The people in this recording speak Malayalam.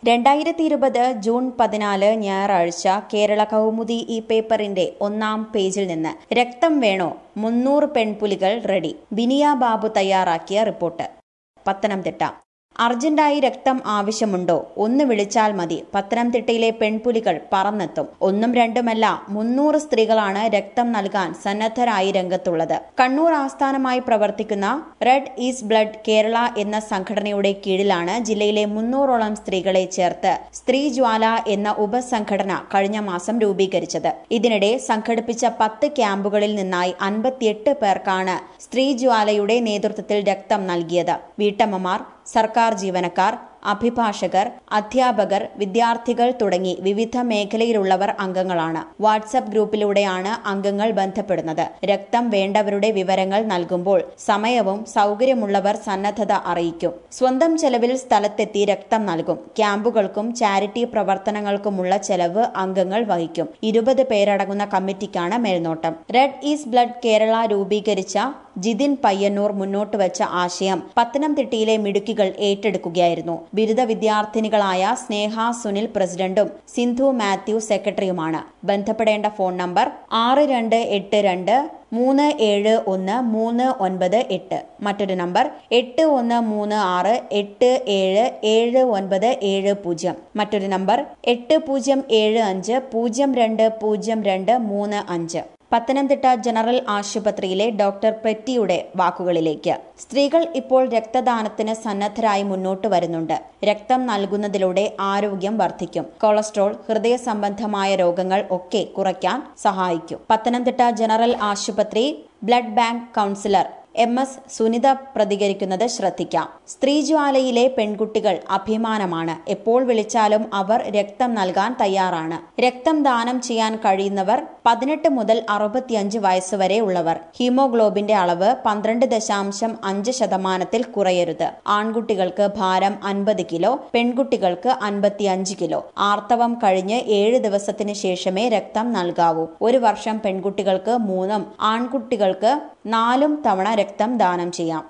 രണ്ടായിരത്തി ഇരുപത് ജൂൺ പതിനാല് ഞായറാഴ്ച കേരള കൗമുദി ഈ പേപ്പറിന്റെ ഒന്നാം പേജിൽ നിന്ന് രക്തം വേണോ മുന്നൂറ് പെൺപുലികൾ റെഡി ബിനിയ ബാബു തയ്യാറാക്കിയ റിപ്പോർട്ട് പത്തനംതിട്ട അർജന്റായി രക്തം ആവശ്യമുണ്ടോ ഒന്ന് വിളിച്ചാൽ മതി പത്തനംതിട്ടയിലെ പെൺപുലികൾ പറന്നെത്തും ഒന്നും രണ്ടുമല്ല മുന്നൂറ് സ്ത്രീകളാണ് രക്തം നൽകാൻ സന്നദ്ധരായി രംഗത്തുള്ളത് കണ്ണൂർ ആസ്ഥാനമായി പ്രവർത്തിക്കുന്ന റെഡ് ഈസ് ബ്ലഡ് കേരള എന്ന സംഘടനയുടെ കീഴിലാണ് ജില്ലയിലെ മുന്നൂറോളം സ്ത്രീകളെ ചേർത്ത് സ്ത്രീ ജ്വാല എന്ന ഉപസംഘടന കഴിഞ്ഞ മാസം രൂപീകരിച്ചത് ഇതിനിടെ സംഘടിപ്പിച്ച പത്ത് ക്യാമ്പുകളിൽ നിന്നായി അൻപത്തിയെട്ട് പേർക്കാണ് സ്ത്രീ ജ്വാലയുടെ നേതൃത്വത്തിൽ രക്തം നൽകിയത് വീട്ടമ്മമാർ സർക്കാർ ജീവനക്കാർ അഭിഭാഷകർ അധ്യാപകർ വിദ്യാർത്ഥികൾ തുടങ്ങി വിവിധ മേഖലയിലുള്ളവർ അംഗങ്ങളാണ് വാട്സപ്പ് ഗ്രൂപ്പിലൂടെയാണ് അംഗങ്ങൾ ബന്ധപ്പെടുന്നത് രക്തം വേണ്ടവരുടെ വിവരങ്ങൾ നൽകുമ്പോൾ സമയവും സൗകര്യമുള്ളവർ സന്നദ്ധത അറിയിക്കും സ്വന്തം ചെലവിൽ സ്ഥലത്തെത്തി രക്തം നൽകും ക്യാമ്പുകൾക്കും ചാരിറ്റി പ്രവർത്തനങ്ങൾക്കുമുള്ള ചെലവ് അംഗങ്ങൾ വഹിക്കും ഇരുപത് പേരടങ്ങുന്ന കമ്മിറ്റിക്കാണ് മേൽനോട്ടം റെഡ് ഈസ് ബ്ലഡ് കേരള രൂപീകരിച്ച ജിതിൻ പയ്യന്നൂർ മുന്നോട്ട് വെച്ച ആശയം പത്തനംതിട്ടയിലെ മിടുക്കികൾ ഏറ്റെടുക്കുകയായിരുന്നു ബിരുദ വിദ്യാർത്ഥിനികളായ സ്നേഹ സുനിൽ പ്രസിഡന്റും സിന്ധു മാത്യു സെക്രട്ടറിയുമാണ് ബന്ധപ്പെടേണ്ട ഫോൺ നമ്പർ ആറ് രണ്ട് എട്ട് രണ്ട് മൂന്ന് ഏഴ് ഒന്ന് മൂന്ന് ഒൻപത് എട്ട് മറ്റൊരു നമ്പർ എട്ട് ഒന്ന് മൂന്ന് ആറ് എട്ട് ഏഴ് ഏഴ് ഒൻപത് ഏഴ് പൂജ്യം മറ്റൊരു നമ്പർ എട്ട് പൂജ്യം ഏഴ് അഞ്ച് പൂജ്യം രണ്ട് പൂജ്യം രണ്ട് മൂന്ന് അഞ്ച് പത്തനംതിട്ട ജനറൽ ആശുപത്രിയിലെ ഡോക്ടർ പെറ്റിയുടെ വാക്കുകളിലേക്ക് സ്ത്രീകൾ ഇപ്പോൾ രക്തദാനത്തിന് സന്നദ്ധരായി മുന്നോട്ട് വരുന്നുണ്ട് രക്തം നൽകുന്നതിലൂടെ ആരോഗ്യം വർദ്ധിക്കും കൊളസ്ട്രോൾ ഹൃദയ സംബന്ധമായ രോഗങ്ങൾ ഒക്കെ കുറയ്ക്കാൻ സഹായിക്കും പത്തനംതിട്ട ജനറൽ ആശുപത്രി blood bank counsellor M S Sunitha പ്രതികരിക്കുന്നത് ശ്രദ്ധിക്കാം സ്ത്രീജ്വാലയിലെ പെൺകുട്ടികൾ അഭിമാനമാണ് എപ്പോൾ വിളിച്ചാലും അവർ രക്തം നൽകാൻ തയ്യാറാണ് രക്തം ദാനം ചെയ്യാൻ കഴിയുന്നവർ പതിനെട്ട് മുതൽ അറുപത്തിയഞ്ച് വയസ്സുവരെ ഉള്ളവർ ഹീമോഗ്ലോബിന്റെ അളവ് പന്ത്രണ്ട് ദശാംശം അഞ്ച് ശതമാനത്തിൽ കുറയരുത് ആൺകുട്ടികൾക്ക് ഭാരം അൻപത് കിലോ പെൺകുട്ടികൾക്ക് അൻപത്തിയഞ്ച് കിലോ ആർത്തവം കഴിഞ്ഞ് ഏഴ് ദിവസത്തിന് ശേഷമേ രക്തം നൽകാവൂ ഒരു വർഷം പെൺകുട്ടികൾക്ക് മൂന്നും ആൺകുട്ടികൾക്ക് നാലും തവണ രക്തം ദാനം ചെയ്യാം